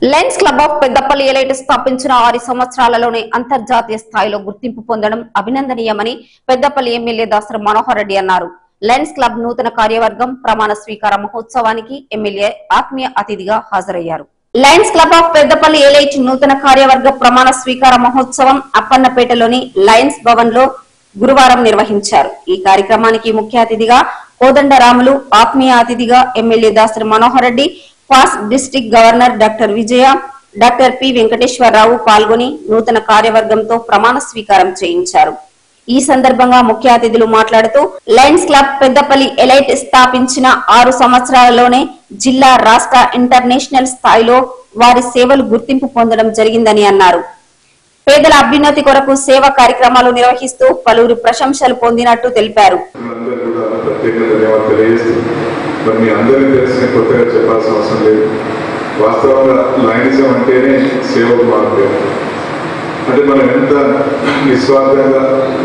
Lions club of Peddapalli elite స్థాపించిన ఆరు సంవత్సరాలలోనే అంతర్జాతీయ స్థాయిలో గుర్తింపు పొందడం అభినందనీయమని పెద్దపల్లి ఎమ్మెల్యే దాసరి మనోహర్ రెడ్డి అన్నారు లయన్స్ క్లబ్ నూతన కార్యవర్గం ప్రమాణ స్వీకార మహోత్సవానికి ఎమ్మెల్యే ఆత్మీయ అతిథిగా హాజరయ్యారు lions club of Peddapalli elite నూతన కార్యవర్గ ప్రమాణ స్వీకార మహోత్సవం అప్పన్నపేటలోని లయన్స్ భవన్ లో గురువారం నిర్వహించారు ఈ కార్యక్రమానికి ముఖ్య అతిథిగా కోదండరాములు ఆత్మీయ అతిథిగా MLA Dasari Manohar Reddy first district governor doctor Vijaya doctor P Venkateswara Rao పాల్గొని నూతన కార్యవర్గంతో ప్రమాణ స్వీకారం చేయించారు ఈ సందర్భంగా ముఖ్య అతిథులు మాట్లాడుతూ లయన్స్ క్లబ్ పెద్దపల్లి ఎలైట్ స్థాపించిన ఆరు సంవత్సరాలలోనే జిల్లా రాష్ట్ర ఇంటర్నేషనల్ స్థాయిలో వారి సేవలు గుర్తింపు పొందడం జరిగిందని అన్నారు పేదల అభ్యున్నతి కొరకు సేవా కార్యక్రమాలు నిర్వహిస్తూ పలువురు ప్రశంసలు పొందినట్టు తెలిపారు అందరూ కూడా ప్రత్యేక ధన్యవాదాలు తెలియజేస్తూ మరి మీ అందరికీ తెలిసిన కొత్తగా చెప్పాల్సిన అవసరం లేదు వాస్తవంగా లైనిజం అంటేనే సేవకు మార్గం అంటే మనం ఎంత నిస్వార్థంగా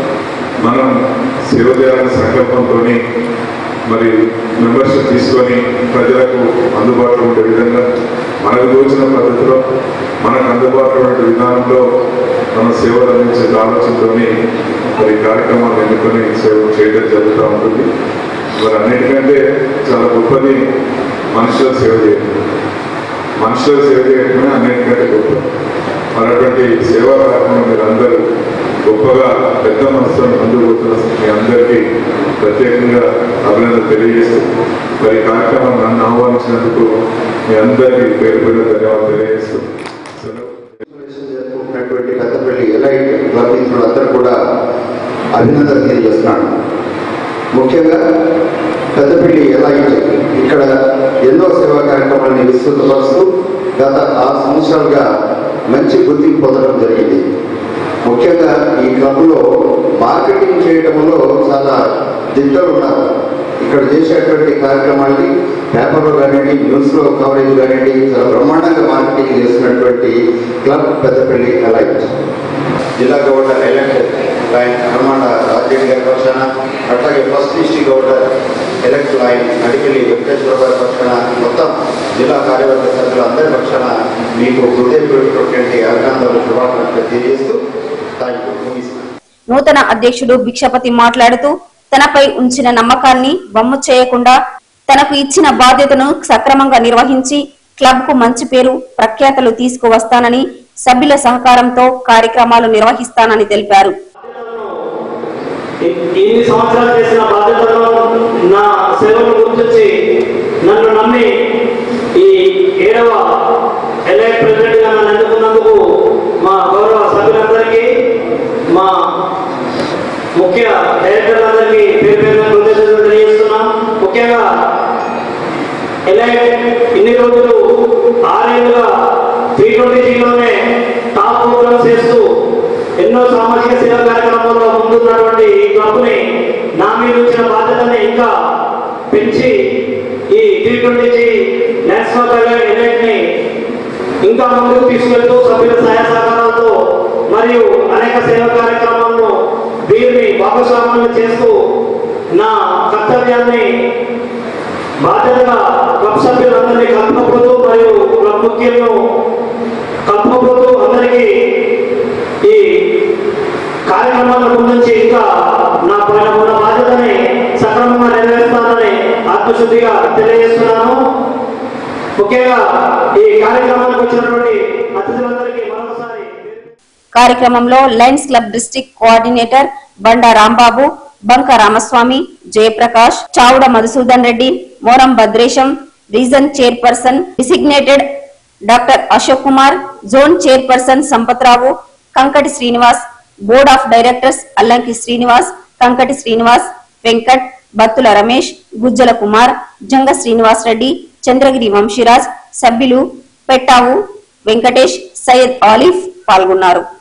మనం సేవ చేయాలనే సంకల్పంతో మరి మెంబర్షిప్ తీసుకొని ప్రజలకు అందుబాటులో ఉండే విధంగా మనకు తోచిన పద్ధతిలో మనకు అందుబాటులో ఉండే విధానంలో మన సేవలు అందించే ఆలోచనతో మరి ఈ కార్యక్రమాలు ఎన్నుకొని సేవ చేయడం జరుగుతూ ఉంటుంది మరి అన్నిటికంటే చాలా గొప్పది మనుషుల సేవ చేయడం మనుషుల సేవ చేయడమే అన్నిటికంటే గొప్ప మరి అటువంటి సేవా కార్యక్రమం మీరు అందరూ గొప్పగా పెద్ద మనసుతో ముందుకు పోతున్న మీ అందరికీ ప్రత్యేకంగా అభినందన తెలియజేస్తూ మరి ఈ కార్యక్రమం నన్ను ఆహ్వానించినందుకు మీ అందరికీ పేరు పేరు ధన్యవాదాలు తెలియజేస్తూ సెలవు. జరుపుకుంటున్నటువంటి పెద్దపల్లి ఎలైట్ క్లబ్ మిత్రులందరూ కూడా అభినందన తెలియజేస్తున్నాను ముఖ్యంగా పెద్దపల్లి ఎలైట్ ఇక్కడ ఎన్నో సేవా కార్యక్రమాలను విస్తృతపరుస్తూ గత ఆరు సంవత్సరాలుగా మంచి గుర్తింపు పొందడం జరిగింది ముఖ్యంగా ఈ క్లబ్లో మార్కెటింగ్ చేయడంలో చాలా దిట్టలు ఉన్నారు ఇక్కడ చేసేటువంటి కార్యక్రమాన్ని పేపర్లో కానివ్వండి న్యూస్లో కవరేజ్ కానివ్వండి చాలా బ్రహ్మాండంగా మార్కెటింగ్ చేస్తున్నటువంటి క్లబ్ పెద్దపల్లి ఎలైట్ జిల్లా governor elect lion Hanumana Rajendra గారి పక్షాన అట్లాగే first district governor elect lion Adikelli Venkateswara గారి పక్షాన మొత్తం జిల్లా కార్యవర్గ సభ్యులు అందరి పక్షాన మీకు హృదయపూర్వకటువంటి అభినందనలు శుభాకాంక్షలు తెలియజేస్తూ థ్యాంక్ యూ ముగిస్తున్నాను నూతన అధ్యక్షుడు భిక్షపతి మాట్లాడుతూ తనపై ఉంచిన నమ్మకాన్ని వమ్ము చేయకుండా తనకు ఇచ్చిన బాధ్యతను సక్రమంగా నిర్వహించి క్లబ్ కు మంచి పేరు ప్రఖ్యాతలు తీసుకువస్తానని సభ్యుల సహకారంతో కార్యక్రమాలు నిర్వహిస్తానని తెలిపారు ఇ- ఇన్ని సంవత్సరాలు చేసిన బాధ్యతలను నా సేవను గుర్తించి నన్ను నమ్మి ఈ ఏడవ ఎలైట్ ప్రెసిడెంట్ గా నన్ను ఎన్నుకున్నందుకు మా గౌరవ సభ్యులందరికీ మా ముఖ్య డైరెక్టర్లందరికీ పేరు పేరు కృతజ్ఞతలు తెలియజేస్తున్నాం ముఖ్యంగా ఎలైట్ ఇన్ని రోజులు ఆరేళ్లుగా త్రీ ట్వంటీ జీలోనే టాప్ ప్రోగ్రామ్స్ చేస్తూ ఎన్నో సామాజిక సేవా కార్యక్రమాల్లో ముందున్నటువంటి ఈ క్లబ్ని నా మీద వచ్చిన బాధ్యతని ఇంకా పెంచి ఈ three twenty G national elite ని ఇంకా ముందుకు తీసుకెళ్తూ సభ్యుల సహాయ సహకారాలతో మరియు అనేక సేవా కార్యక్రమాలను వీరిని భాగస్వామ్యం చేస్తూ నా కర్తవ్యాన్ని బాధ్యతగా క్లబ్ సభ్యులందరినీ కలుపుకోపోతూ మరియు క్లబ్ ముఖ్యులను కలుపుకోపోతూ అందరికీ ఈ కార్యక్రమాల గురించి ఇంకా నా పైన ఉన్న బాధ్యతని సక్రమంగా నెరవేరుస్తానని ఆత్మశుద్ధిగా తెలియజేస్తున్నాను ముఖ్యంగా ఈ కార్యక్రమానికి వచ్చినటువంటి అతిథులందరికీ మరొకసారి కార్యక్రమంలో lions club district coordinator Banda Rambabu Banka Ramaswamy Jayaprakash Chavuda Madhusudan Reddy Moram Bhadresham region chairperson designated doctor Ashok Kumar zone chairperson Sampathrao Kankati Srinivas board of directors Allanki Srinivas Kankati Srinivas Venkat Battula Ramesh Gujjala Kumar Janga Srinivas Reddy Chandragiri Vamshiraj సభ్యులు పెట్టావు వెంకటేష్ సయ్యద్ ఆలిఫ్ పాల్గొన్నారు